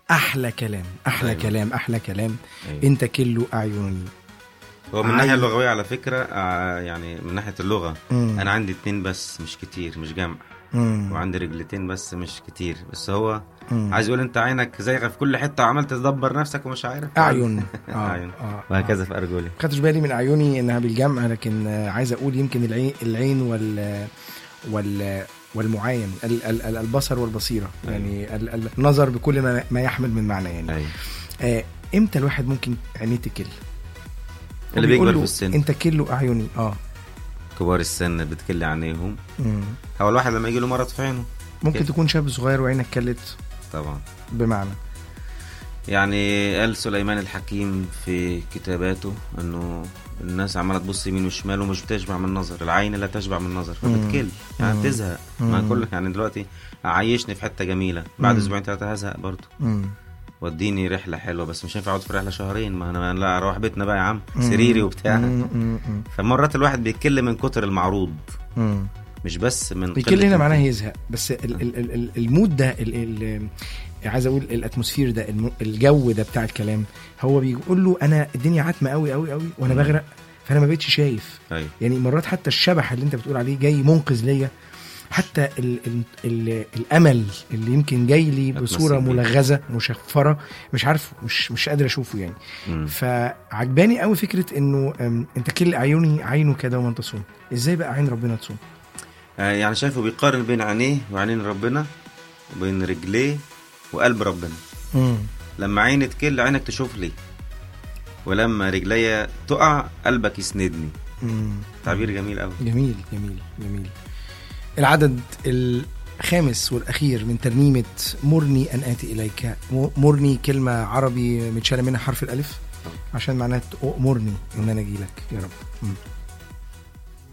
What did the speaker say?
احلى كلام احلى أيوة. كلام احلى كلام أيوة. انت كله اعيني هو من الناحيه عايز- اللغويه على فكره آه، يعني من ناحيه اللغه مم. انا عندي اتنين بس مش كتير مش جمع مم. وعندي رجلتين بس مش كتير بس هو مم. عايز يقول انت عينك زيغه في كل حته وعمال تدبر نفسك ومش عارف اعين أعين. آه. وهكذا في ارجلي خدتش بالي من عيوني انها بالجمع لكن آه، عايز اقول يمكن العين العين وال وال والمعاين ال- ال- ال- البصر والبصيره أيوة. يعني ال- ال- النظر بكل ما, ما يحمل من معنى يعني ايوه آه امتى الواحد ممكن عينيه تكل اللي وبيقول بيكبر له في السن انت كله اعيني اه كبار السن بتكل عينيهم مم. هو الواحد لما يجي له مرض في عينه ممكن كده. تكون شاب صغير وعينك كلت طبعا بمعنى يعني قال سليمان الحكيم في كتاباته انه الناس عماله تبص يمين وشمال ومش بتشبع من النظر العين لا تشبع من النظر فبتكل يعني مم. بتزهق ما مم. كل يعني دلوقتي عايشني في حته جميله بعد مم. اسبوعين ثلاثه هزهق برضه مم. وديني رحله حلوه بس مش هينفع اقعد في رحله شهرين ما انا لا اروح بيتنا بقى يا عم مم. سريري وبتاع مم. مم. مم. فمرات الواحد بيتكل من كتر المعروض مم. مش بس من بيكل قلة هنا معناه الإنتاج. يزهق بس ال ال ال ال المود ده ال ال عايز اقول الاتموسفير ده الم- الجو ده بتاع الكلام هو بيقول له انا الدنيا عتمه قوي قوي قوي وانا مم. بغرق فانا ما بقتش شايف ايوه يعني مرات حتى الشبح اللي انت بتقول عليه جاي منقذ ليا حتى ال ال ال الامل اللي يمكن جاي لي بصوره أتمثل بيه. ملغزه مشفره مش عارف مش مش قادر اشوفه يعني مم. فعجباني قوي فكره انه أم، انت كل عيوني عينك دوما تصوم ازاي بقى عين ربنا تصوم آه، يعني شايفه بيقارن بين عينيه وعينين ربنا وبين رجليه وقلب ربنا مم. لما عيني تكل عينك تشوف لي ولما رجليا تقع قلبك يسندني مم. تعبير جميل قوي جميل جميل جميل العدد الخامس والأخير من ترنيمة مرني أن آتي إليك م- مرني كلمة عربي متشالة منها حرف الألف عشان معناها أمرني إن أنا أجي لك يا رب مم.